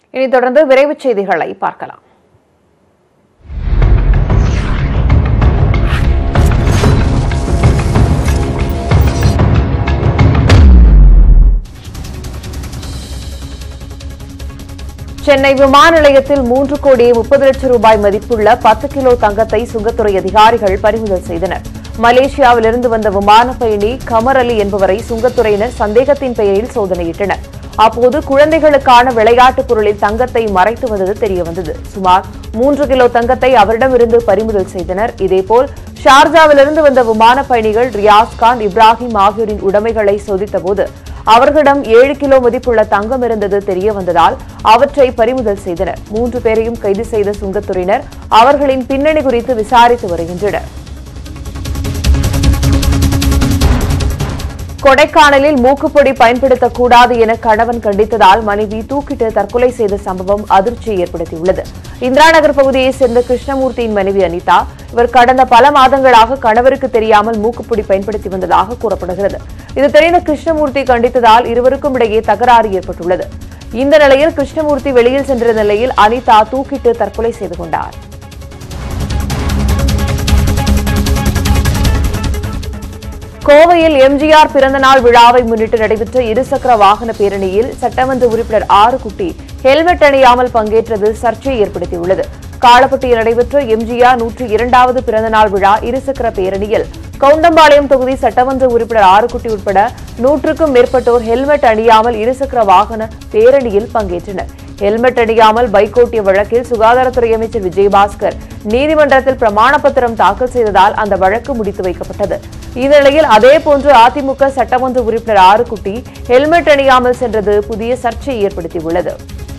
இனி தொடர்ந்து விரைவுச் செய்திகளை பார்க்கலாம் சென்னை விமான நிலையத்தில் மூன்று கோடி முப்பது லட்சம் ரூபாய் மதிப்புள்ள பத்து கிலோ தங்கத்தை சுங்கத்துறை அதிகாரிகள் பறிமுதல் செய்தனர் மலேசியாவிலிருந்து வந்த விமான பயணி கமர் அலி என்பவரை சுங்கத்துறையினர் சந்தேகத்தின் பெயரில் சோதனையிட்டனர் அப்போது குழந்தைகளுக்கான விளையாட்டுப் பொருளில் தங்கத்தை மறைத்து வந்தது தெரியவந்தது சுமார் மூன்று கிலோ தங்கத்தை அவரிடமிருந்து பறிமுதல் செய்தனர் இதேபோல் ஷார்ஜாவிலிருந்து வந்த விமான பயணிகள் ரியாஸ் கான் இப்ராஹிம் ஆகியோரின் உடைமைகளை சோதித்தபோது அவர்களிடம் ஏழு கிலோ மதிப்புள்ள தங்கம் இருந்தது தெரிய வந்ததால் அவற்றை பறிமுதல் செய்தனர் மூன்று பேரையும் கைது செய்த சுங்கத்துறையினர் அவர்களின் பின்னணி குறித்து விசாரித்து வருகின்றனர் கொடைக்கானலில் மூக்குப்பொடி பயன்படுத்தக்கூடாது என கணவன் கண்டித்ததால் மனைவி தூக்கிட்டு தற்கொலை செய்த சம்பவம் அதிர்ச்சியை ஏற்படுத்தியுள்ளது இந்திரா நகர் பகுதியைச் சேர்ந்த கிருஷ்ணமூர்த்தியின் மனைவி அனிதா இவர் கடந்த பல மாதங்களாக கணவருக்கு தெரியாமல் மூக்குப்பொடி பயன்படுத்தி வந்ததாக கூறப்படுகிறது இது தெரிந்த கிருஷ்ணமூர்த்தி கண்டித்ததால் இருவருக்கும் இடையே தகராறு ஏற்பட்டுள்ளது இந்த நிலையில் கிருஷ்ணமூர்த்தி வெளியில் சென்ற நிலையில் அனிதா தூக்கிட்டு தற்கொலை செய்து கொண்டார் கோவையில் எம்ஜிஆர் பிறந்தநாள் விழாவை முன்னிட்டு நடைபெற்ற இருசக்கர வாகன பேரணியில் சட்டமன்ற உறுப்பினர் ஆறு குட்டி ஹெல்மெட் அணியாமல் பங்கேற்றது சர்ச்சையை ஏற்படுத்தியுள்ளது காலப்பட்டியில் நடைபெற்ற எம்ஜிஆர் நூற்றி இரண்டாவது பிறந்தநாள் விழா இருசக்கர பேரணியில் கவுண்டம்பாளையம் தொகுதி சட்டமன்ற உறுப்பினர் ஆறுகுட்டி உட்பட நூற்றுக்கும் மேற்பட்டோர் ஹெல்மெட் அணியாமல் இருசக்கர வாகன பேரணியில் பங்கேற்றனர் ஹெல்மெட் அணியாமல் பைக் ஓட்டிய வழக்கில் சுகாதாரத்துறை அமைச்சர் விஜயபாஸ்கர் நீதிமன்றத்தில் பிரமாண பத்திரம் தாக்கல் செய்ததால் அந்த வழக்கு முடித்து வைக்கப்பட்டது இந்நிலையில் அதேபோன்று அதிமுக சட்டமன்ற உறுப்பினர் ஆறுகுட்டி ஹெல்மெட் அணியாமல் சென்றது புதிய சர்ச்சையை ஏற்படுத்தியுள்ளது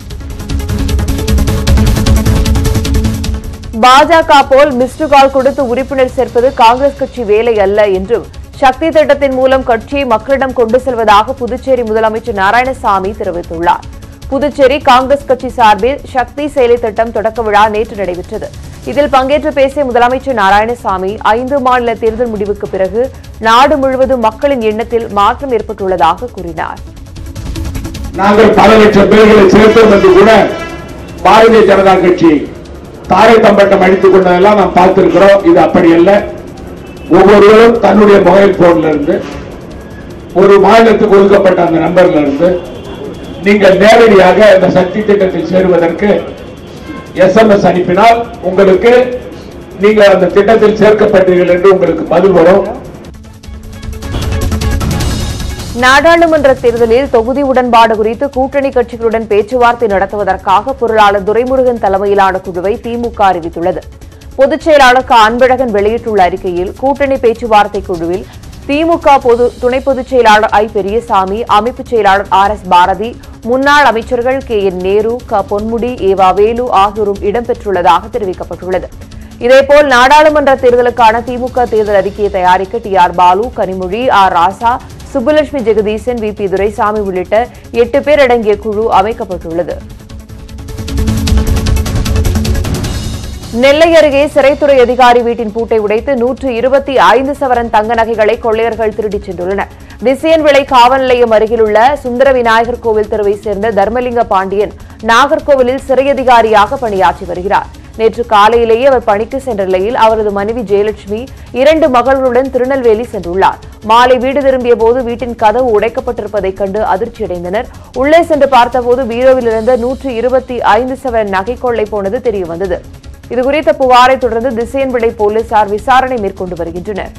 பாஜக போல் மிஸ்டு கால் கொடுத்து உறுப்பினர் சேர்ப்பது காங்கிரஸ் கட்சி வேலை அல்ல என்றும் சக்தி திட்டத்தின் மூலம் கட்சியை மக்களிடம் கொண்டு செல்வதாக புதுச்சேரி முதலமைச்சர் நாராயணசாமி தெரிவித்துள்ளார் புதுச்சேரி காங்கிரஸ் கட்சி சார்பில் சக்தி செயலி திட்டம் தொடக்க விழா நேற்று நடைபெற்றது இதில் பங்கேற்று பேசிய முதலமைச்சர் நாராயணசாமி ஐந்து மாநில தேர்தல் முடிவுக்கு பிறகு நாடு முழுவதும் மக்களின் எண்ணத்தில் மாற்றம் ஏற்பட்டுள்ளதாக கூறினார் நாங்கள் பல லட்சம் பேர்களை சேர்த்தோம் என்று கூட பாரதிய ஜனதா கட்சி தாரை தம்பட்டம் அடித்துக் கொண்டதெல்லாம் நாம் பார்த்திருக்கிறோம் இது அப்படி அல்ல ஒவ்வொருவரும் தன்னுடைய மொபைல் போன்ல இருந்து ஒரு மாநிலத்துக்கு ஒதுக்கப்பட்ட அந்த நம்பர்ல இருந்து நீங்கள் நேரடியாக இந்த சக்தி திட்டத்தில் சேருவதற்கு எஸ்எம்எஸ் அனுப்பினால் உங்களுக்கு நீங்கள் அந்த திட்டத்தில் சேர்க்கப்பட்டீர்கள் என்று உங்களுக்கு பதில் வரும் நாடாளுமன்ற தேர்தலில் தொகுதி உடன்பாடு குறித்து கூட்டணி கட்சிகளுடன் பேச்சுவார்த்தை நடத்துவதற்காக பொருளாளர் துரைமுருகன் தலைமையிலான குழுவை திமுக அறிவித்துள்ளது பொதுச் செயலாளர் க அன்பழகன் வெளியிட்டுள்ள அறிக்கையில் கூட்டணி பேச்சுவார்த்தை குழுவில் திமுக பொது துணை பொதுச் செயலாளர் ஐ பெரியசாமி அமைப்பு செயலாளர் ஆர் எஸ் பாரதி முன்னாள் அமைச்சர்கள் கே என் நேரு க பொன்முடி ஏவா வேலு ஆகியோரும் இடம்பெற்றுள்ளதாக தெரிவிக்கப்பட்டுள்ளது இதேபோல் நாடாளுமன்ற தேர்தலுக்கான திமுக தேர்தல் அறிக்கையை தயாரிக்க T R Baalu Kanimozhi R Raja Subbulakshmi Jagadeesan V P Duraisamy உள்ளிட்ட எட்டு பேர் அடங்கிய குழு அமைக்கப்பட்டுள்ளது நெல்லை அருகே சிறைத்துறை அதிகாரி வீட்டின் பூட்டை உடைத்து நூற்று இருபத்தி ஐந்து சவரன் தங்க நகைகளை கொள்ளையர்கள் திருடிச் சென்றுள்ளனர் திசையன்விளை காவல் நிலையம் அருகிலுள்ள சுந்தர விநாயகர் கோவில் தெருவை சேர்ந்த தர்மலிங்க பாண்டியன் நாகர்கோவிலில் சிறை அதிகாரியாக பணியாற்றி வருகிறார் நேற்று காலையிலேயே அவர் பணிக்கு சென்ற நிலையில் அவரது மனைவி ஜெயலட்சுமி இரண்டு மகள்களுடன் திருநெல்வேலி சென்றுள்ளார் மாலை வீடு திரும்பிய போது வீட்டின் கதவு உடைக்கப்பட்டிருப்பதைக் கண்டு அதிர்ச்சியடைந்தனர் உள்ளே சென்று பார்த்தபோது பீரோவில் இருந்த நூற்று இருபத்தி ஐந்து சவரன் நகை கொள்ளை போனது தெரியவந்தது இதுகுறித்த புகாரை தொடர்ந்து திசையன்விளை போலீசார் விசாரணை மேற்கொண்டு வருகின்றனர்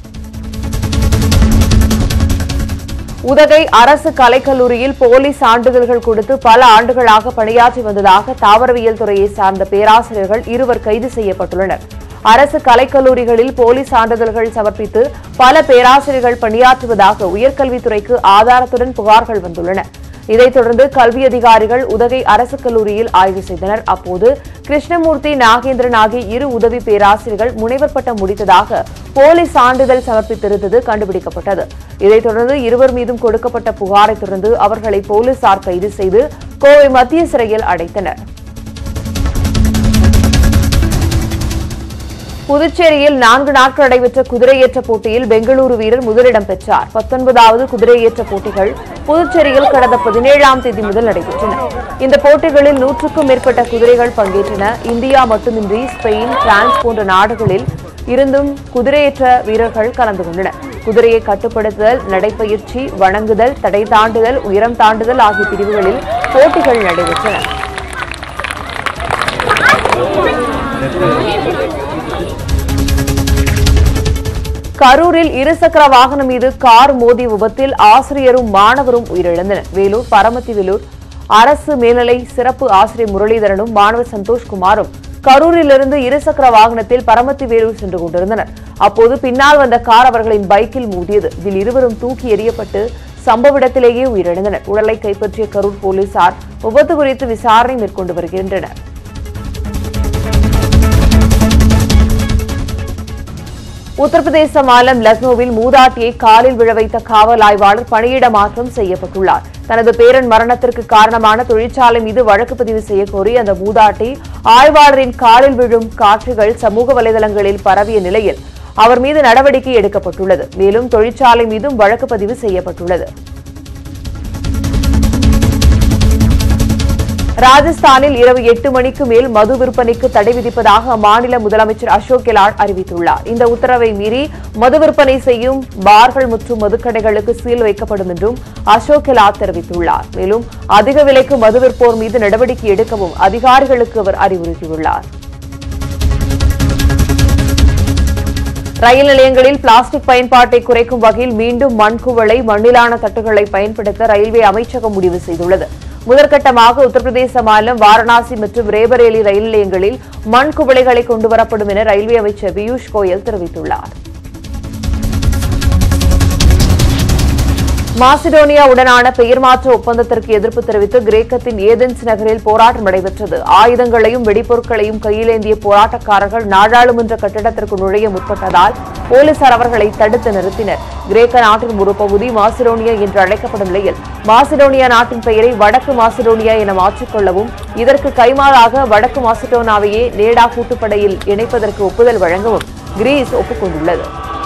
உதகை அரசு கலைக்கல்லூரியில் போலி சான்றிதழ்கள் கொடுத்து பல ஆண்டுகளாக பணியாற்றி வந்ததாக தாவரவியல் துறையை சார்ந்த பேராசிரியர்கள் இருவர் கைது செய்யப்பட்டுள்ளனர் அரசு கலைக்கல்லூரிகளில் போலி சான்றிதழ்கள் சமர்ப்பித்து பல பேராசிரியர்கள் பணியாற்றுவதாக உயர்கல்வித்துறைக்கு ஆதாரத்துடன் புகார்கள் வந்துள்ளன இதைத் தொடர்ந்து கல்வி அதிகாரிகள் உதகை அரசு கல்லூரியில் ஆய்வு செய்தனர் அப்போது கிருஷ்ணமூர்த்தி நாகேந்திரன் ஆகிய இரு உதவி பேராசிரியர்கள் முனைவர் பட்டம் முடித்ததாக போலி சான்றிதழ் சமர்ப்பித்திருந்தது கண்டுபிடிக்கப்பட்டது இதைத் தொடர்ந்து இருவர் மீதும் கொடுக்கப்பட்ட புகாரை தொடர்ந்து அவர்களை போலீசார் கைது செய்து கோவை மத்திய சிறையில் அடைத்தனர் புதுச்சேரியில் நான்கு நாட்கள் நடைபெற்ற குதிரையேற்ற போட்டியில் பெங்களூரு வீரர் முதலிடம் பெற்றார் பத்தொன்பதாவது குதிரையேற்ற போட்டிகள் புதுச்சேரியில் கடந்த பதினேழாம் தேதி முதல் நடைபெற்றன இந்த போட்டிகளில் நூற்றுக்கும் மேற்பட்ட குதிரைகள் பங்கேற்றன இந்தியா மட்டுமின்றி ஸ்பெயின் பிரான்ஸ் போன்ற நாடுகளில் இருந்தும் குதிரையேற்ற வீரர்கள் கலந்து கொண்டனர் குதிரையை கட்டுப்படுத்துதல் நடைப்பயிற்சி வணங்குதல் தடை தாண்டுதல் உயரம் தாண்டுதல் ஆகிய பிரிவுகளில் போட்டிகள் நடைபெற்றன கரூரில் இருசக்கர வாகனம் மீது கார் மோதிய விபத்தில் ஆசிரியரும் மாணவரும் உயிரிழந்தனர் வேலூர் பரமத்தி வேலூர் அரசு மேல்நிலை சிறப்பு ஆசிரியர் முரளிதரனும் மாணவர் சந்தோஷ்குமாரும் கரூரிலிருந்து இருசக்கர வாகனத்தில் பரமத்தி வேலூர் சென்று கொண்டிருந்தனர் அப்போது பின்னால் வந்த கார் அவர்களின் பைக்கில் மோதியது இதில் இருவரும் தூக்கி எறியப்பட்டு சம்பவ இடத்திலேயே உயிரிழந்தனர் உடலை கைப்பற்றிய கரூர் போலீசார் விபத்து குறித்து விசாரணை மேற்கொண்டு வருகின்றனர் உத்தரப்பிரதேச மாநிலம் லக்னோவில் மூதாட்டியை காலில் விழ வைத்த காவல் ஆய்வாளர் பணியிட மாற்றம் செய்யப்பட்டுள்ளார் தனது பேரன் மரணத்திற்கு காரணமான தொழிற்சாலை மீது வழக்கு பதிவு செய்யக்கோரி அந்த மூதாட்டி ஆய்வாளரின் காலில் விழும் காட்சிகள் சமூக வலைதளங்களில் பரவிய நிலையில் அவர் மீது நடவடிக்கை எடுக்கப்பட்டுள்ளது மேலும் தொழிற்சாலை மீதும் வழக்கு பதிவு செய்யப்பட்டுள்ளது ராஜஸ்தானில் இரவு எட்டு மணிக்கு மேல் மது விற்பனைக்கு தடை விதிப்பதாக அம்மாநில முதலமைச்சர் அசோக் கெலாட் அறிவித்துள்ளார் இந்த உத்தரவை மீறி மது விற்பனை செய்யும் பார்கள் மற்றும் மதுக்கடைகளுக்கு சீல் வைக்கப்படும் என்றும் அசோக் கெலாட் தெரிவித்துள்ளார் மேலும் அதிக விலைக்கு மது விற்போர் மீது நடவடிக்கை எடுக்கவும் அதிகாரிகளுக்கு அவர் அறிவுறுத்தியுள்ளார் ரயில் நிலையங்களில் பிளாஸ்டிக் பயன்பாட்டை குறைக்கும் வகையில் மீண்டும் மண்குவளை மண்ணிலான தட்டுகளை பயன்படுத்த ரயில்வே அமைச்சகம் முடிவு செய்துள்ளது முதற்கட்டமாக உத்தரப்பிரதேச மாநிலம் வாரணாசி மற்றும் ரேபரேலி ரயில் நிலையங்களில் மண் குவளைகளை கொண்டுவரப்படும் என ரயில்வே அமைச்சர் பியூஷ் கோயல் தெரிவித்துள்ளார் மாசிடோனியா உடனான பெயர் மாற்ற ஒப்பந்தத்திற்கு எதிர்ப்பு தெரிவித்து கிரேக்கத்தின் ஏதென்ஸ் நகரில் போராட்டம் நடைபெற்றது ஆயுதங்களையும் வெடிப்பொருட்களையும் கையிலேந்திய போராட்டக்காரர்கள் நாடாளுமன்ற கட்டிடத்திற்கு நுழைய முற்பட்டதால் போலீசார் அவர்களை தடுத்து நிறுத்தினர் கிரேக்க நாட்டின் ஒரு பகுதி மாசிடோனியா என்று அழைக்கப்படும் நிலையில் மாசிடோனியா நாட்டின் பெயரை வடக்கு மாசிடோனியா என மாற்றிக்கொள்ளவும் இதற்கு கைமாறாக வடக்கு மாசிடோனாவையே நேடா கூட்டுப்படையில் இணைப்பதற்கு ஒப்புதல் வழங்கவும் கிரீஸ் ஒப்புக்கொண்டுள்ளது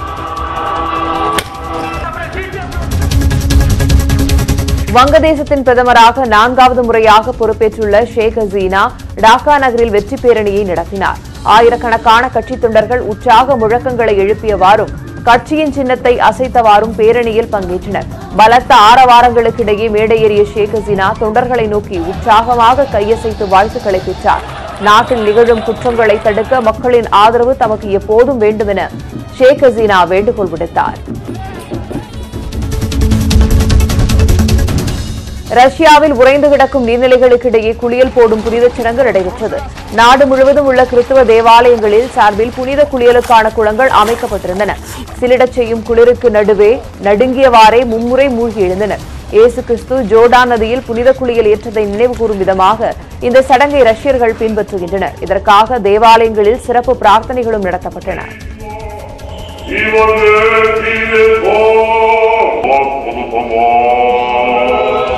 வங்கதேசத்தின் பிரதமராக நான்காவது முறையாக பொறுப்பேற்றுள்ள ஷேக் ஹசீனா டாக்கா நகரில் வெற்றி பேரணியை நடத்தினார் ஆயிரக்கணக்கான கட்சித் தொண்டர்கள் உற்சாக முழக்கங்களை எழுப்பியவாறும் கட்சியின் சின்னத்தை அசைத்தவாறும் பேரணியில் பங்கேற்றனர் பலத்த ஆரவாரங்களுக்கிடையே மேடையேறிய ஷேக் ஹசீனா தொண்டர்களை நோக்கி உற்சாகமாக கையசைத்து வாழ்த்துக்களை பெற்றார் நாட்டில் நிகழும் குற்றங்களை தடுக்க மக்களின் ஆதரவு தமக்கு எப்போதும் வேண்டும் என ஷேக் ஹசீனா வேண்டுகோள் விடுத்தார் ரஷ்யாவில் உறைந்து கிடக்கும் நீர்நிலைகளுக்கு இடையே குளியல் போடும் புனித சடங்கு நடைபெற்றது நாடு முழுவதும் உள்ள கிறிஸ்துவ தேவாலயங்களில் சார்பில் புனித குளியலுக்கான குளங்கள் அமைக்கப்பட்டிருந்தன சிலிடச் செய்யும் குளிருக்கு நடுவே நடுங்கியவாறே மும்முறை மூழ்கி எழுந்தனர் இயேசு கிறிஸ்து ஜோர்டான் நதியில் புனித குளியல் ஏற்றதை நினைவு கூறும் விதமாக இந்த சடங்கை ரஷ்யர்கள் பின்பற்றுகின்றனர் இதற்காக தேவாலயங்களில் சிறப்பு பிரார்த்தனைகளும் நடத்தப்பட்டன И вовеки веков Господу помолимся.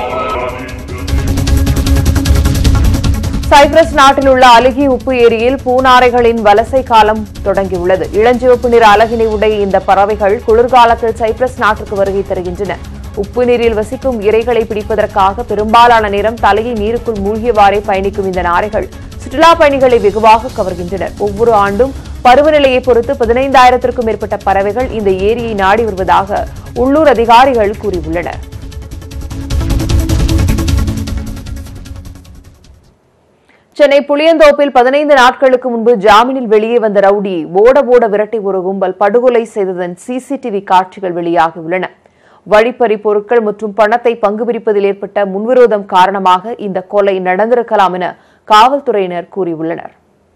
சைப்ரஸ் நாட்டில் உள்ள அழுகி உப்பு ஏரியில் பூநாரைகளின் வலசை காலம் தொடங்கியுள்ளது இளஞ்சிவப்பு நிற அலகினை உடைய இந்த பறவைகள் குளிர்காலத்தில் சைப்ரஸ் நாட்டுக்கு வருகை தருகின்றன உப்பு நீரில் வசிக்கும் இரைகளை பிடிப்பதற்காக பெரும்பாலான நேரம் தலையை நீருக்குள் மூழ்கியவாறே பயணிக்கும் இந்த நாரைகள் சுற்றுலா பயணிகளை வெகுவாக கவர்கின்றனர் ஒவ்வொரு ஆண்டும் பருவநிலையை பொறுத்து பதினைந்தாயிரத்திற்கும் மேற்பட்ட பறவைகள் இந்த ஏரியை நாடி வருவதாக உள்ளூர் அதிகாரிகள் கூறியுள்ளனர் சென்னை புளியந்தோப்பில் பதினைந்து நாட்களுக்கு முன்பு ஜாமீனில் வெளியே வந்த ரவுடியை ஓட ஓட விரட்டி ஒரு கும்பல் படுகொலை செய்ததன் சிசிடிவி காட்சிகள் வெளியாகியுள்ளன வழிப்பறி பொருட்கள் மற்றும் பணத்தை பங்கு பிரிப்பதில் ஏற்பட்ட முன்விரோதம் காரணமாக இந்த கொலை நடந்திருக்கலாம் என காவல்துறையினர் கூறியுள்ளனர்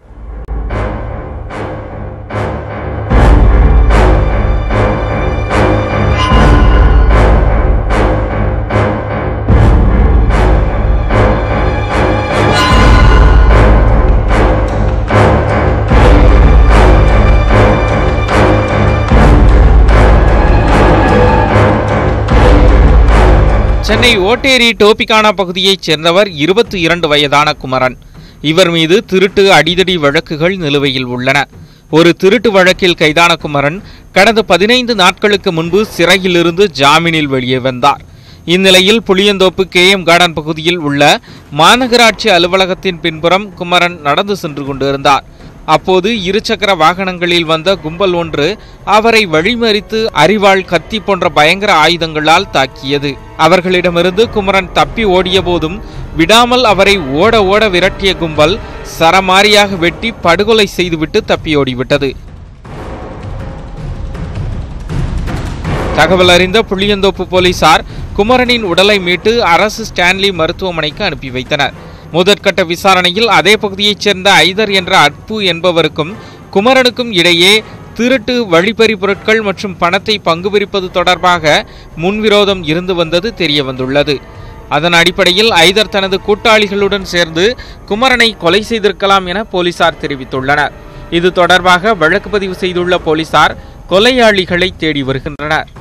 சென்னை ஓட்டேரி டோபிகானா பகுதியைச் சேர்ந்தவர் இருபத்தி இரண்டு வயதான குமரன் இவர் மீது திருட்டு அடிதடி வழக்குகள் நிலுவையில் உள்ளன ஒரு திருட்டு வழக்கில் கைதான குமரன் கடந்த பதினைந்து நாட்களுக்கு முன்பு சிறையிலிருந்து ஜாமீனில் வெளியே வந்தார் இந்நிலையில் புளியந்தோப்பு கே எம் கார்டன் பகுதியில் உள்ள மாநகராட்சி அலுவலகத்தின் பின்புறம் குமரன் நடந்து சென்று கொண்டிருந்தார் அப்போது இருசக்கர வாகனங்களில் வந்த கும்பல் ஒன்று அவரை வழிமறித்து அரிவாள் கத்தி போன்ற பயங்கர ஆயுதங்களால் தாக்கியது அவர்களிடமிருந்து குமரன் தப்பி ஓடிய போதும் விடாமல் அவரை ஓட ஓட விரட்டிய கும்பல் சரமாரியாக வெட்டி படுகொலை செய்துவிட்டு தப்பியோடிவிட்டது தகவல் அறிந்த புளியந்தோப்பு போலீசார் குமரனின் உடலை மீட்டு அரசு ஸ்டான்லி மருத்துவமனைக்கு அனுப்பி வைத்தனர் முதற்கட்ட விசாரணையில் அதே பகுதியைச் சேர்ந்த ஐதர் என்ற அற்பு என்பவருக்கும் குமரனுக்கும் இடையே திருட்டு வழிப்பறி பொருட்கள் மற்றும் பணத்தை பங்கு பிரிப்பது தொடர்பாக முன்விரோதம் இருந்து வந்தது தெரிய வந்துள்ளது அதன் அடிப்படையில் ஐதர் தனது கூட்டாளிகளுடன் சேர்ந்து குமரனை கொலை செய்திருக்கலாம் என போலீசார் தெரிவித்துள்ளனர் இது தொடர்பாக வழக்கு பதிவு செய்துள்ள போலீசார் கொலையாளிகளை தேடி வருகின்றனர்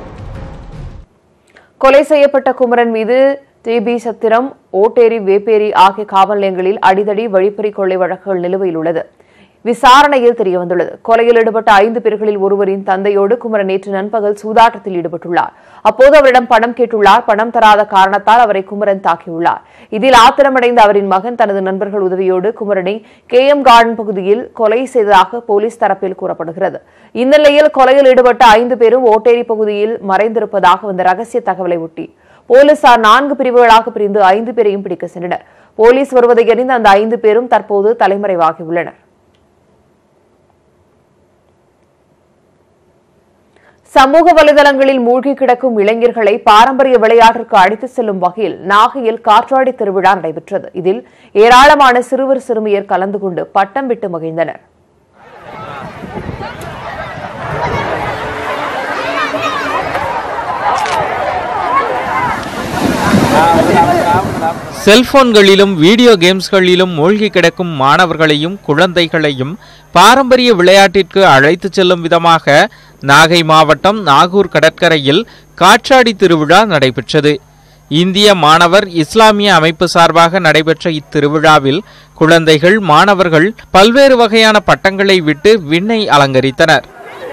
கொலை செய்யப்பட்ட குமரன் மீது டிபி சத்திரம் ஓட்டேரி வேப்பேரி ஆகிய காவல் நிலையங்களில் அடிதடி வழிப்பறி கொள்ளை வழக்குகள் நிலுவையில் உள்ளது விசாரணையில் தெரியவந்துள்ளது கொலையில் ஈடுபட்ட ஐந்து பேர்களில் ஒருவரின் தந்தையோடு குமரன் நேற்று நண்பகல் சூதாட்டத்தில் ஈடுபட்டுள்ளார் அப்போது அவரிடம் பணம் கேட்டுள்ளார் பணம் தராத காரணத்தால் அவரை குமரன் தாக்கியுள்ளார் இதில் ஆத்திரமடைந்த அவரின் மகன் தனது நண்பர்கள் உதவியோடு குமரனை கே எம் கார்டன் பகுதியில் கொலை செய்ததாக போலீஸ் தரப்பில் கூறப்படுகிறது இந்நிலையில் கொலையில் ஈடுபட்ட ஐந்து பேரும் ஓட்டேரி பகுதியில் மறைந்திருப்பதாக வந்த ரகசிய தகவலை ஒட்டி போலீசார் நான்கு பிரிவுகளாக பிரிந்து ஐந்து பேரையும் பிடிக்க சென்றனர் போலீஸ் வருவதை அறிந்த அந்த ஐந்து பேரும் தற்போது தலைமறைவாகியுள்ளனர் சமூக வலைதளங்களில் மூழ்கி கிடக்கும் இளைஞர்களை பாரம்பரிய விளையாட்டிற்கு அழைத்துச் செல்லும் வகையில் நாகையில் காற்றாடி திருவிழா நடைபெற்றது இதில் ஏராளமான சிறுவர் சிறுமியர் கலந்து கொண்டு பட்டம் விட்டு மகிழ்ந்தனர் செல்போன்களிலும் வீடியோ கேம்ஸ்களிலும் மூழ்கி கிடக்கும் மாணவர்களையும் குழந்தைகளையும் பாரம்பரிய விளையாட்டிற்கு அழைத்துச் செல்லும் விதமாக நாகை மாவட்டம் நாகூர் கடற்கரையில் காற்றாடி திருவிழா நடைபெற்றது இந்திய மாணவர் இஸ்லாமிய அமைப்பு சார்பாக நடைபெற்ற இத்திருவிழாவில் குழந்தைகள் மாணவர்கள் பல்வேறு வகையான பட்டங்களை விட்டு விண்ணை அலங்கரித்தனர்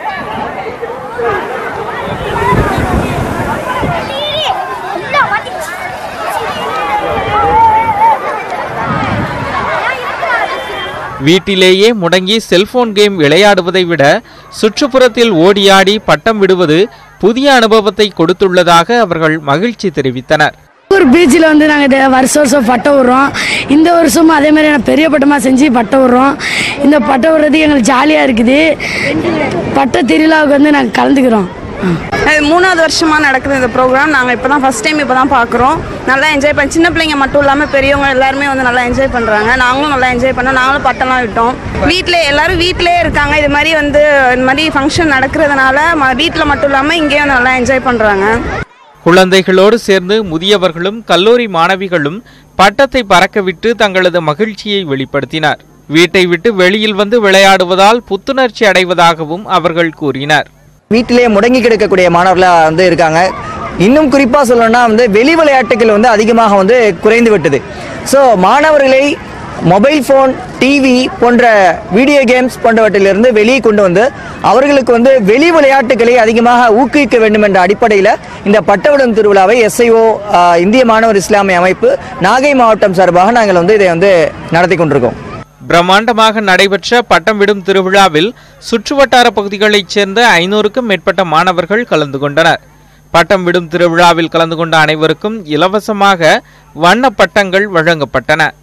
வீட்டிலேயே முடங்கி செல்போன் கேம் விளையாடுவதை விட சுற்றுப்புறத்தில் ஓடியாடி பட்டம் விடுவது புதிய அனுபவத்தை கொடுத்துள்ளதாக அவர்கள் மகிழ்ச்சி தெரிவித்தனர் ஒரு பீச்சில் வந்து நாங்கள் வருஷம் வருஷம் பட்டம் விடுறோம் இந்த வருஷமும் அதே மாதிரி நான் பெரிய பட்டமாக செஞ்சு பட்டம் விடுறோம் இந்த பட்டம் விடுறது எங்களுக்கு ஜாலியாக இருக்குது பட்ட திருவிழாவுக்கு வந்து நாங்கள் கலந்துக்கிறோம் இது மூணாவது வருஷமா நடக்குது இந்த ப்ரோக்ராம் நாங்கள் இப்போ தான் ஃபஸ்ட் டைம் இப்போ தான் பார்க்குறோம் நல்லா என்ஜாய் பண்ணி சின்ன பிள்ளைங்க மட்டும் இல்லாமல் பெரியவங்க எல்லாருமே வந்து நல்லா என்ஜாய் பண்ணுறாங்க நாங்களும் நல்லா என்ஜாய் பண்ணோம் நாங்களும் பட்டம்லாம் விட்டோம் வீட்டில் எல்லாரும் வீட்டிலே இருக்காங்க இது மாதிரி வந்து இந்த மாதிரி ஃபங்க்ஷன் நடக்கிறதுனால வீட்டில் மட்டும் இல்லாமல் இங்கேயும் நல்லா என்ஜாய் பண்ணுறாங்க குழந்தைகளோடு சேர்ந்து முதியவர்களும் கல்லூரி மாணவிகளும் பட்டத்தை பறக்கவிட்டு தங்களது மகிழ்ச்சியை வெளிப்படுத்தினர் வீட்டை விட்டு வெளியில் வந்து விளையாடுவதால் புத்துணர்ச்சி அடைவதாகவும் அவர்கள் கூறினர் வீட்டிலேயே முடங்கி கிடக்கக்கூடிய மாணவர்களாக வந்து இருக்காங்க இன்னும் குறிப்பாக சொல்லணும்னா வந்து வெளி விளையாட்டுகள் வந்து அதிகமாக வந்து குறைந்து விட்டது ஸோ மாணவர்களை மொபைல் ஃபோன் டிவி போன்ற வீடியோ கேம்ஸ் போன்றவற்றிலிருந்து வெளியே கொண்டு வந்து அவர்களுக்கு வந்து வெளி விளையாட்டுகளை அதிகமாக ஊக்குவிக்க வேண்டும் என்ற அடிப்படையில் இந்த பட்டவிடும் திருவிழாவை எஸ்ஐஓ இந்திய மாணவர் இஸ்லாமிய அமைப்பு நாகை மாவட்டம் சார்பாக நாங்கள் வந்து இதை வந்து நடத்தி கொண்டிருக்கோம் பிரம்மாண்டமாக நடைபெற்ற பட்டம் விடும் திருவிழாவில் சுற்றுவட்டார பகுதிகளைச் சேர்ந்த ஐநூறுக்கும் மேற்பட்ட மாணவர்கள் கலந்து கொண்டனர் பட்டம் விடும் திருவிழாவில் கலந்து கொண்ட அனைவருக்கும் இலவசமாக வண்ண பட்டங்கள் வழங்கப்பட்டன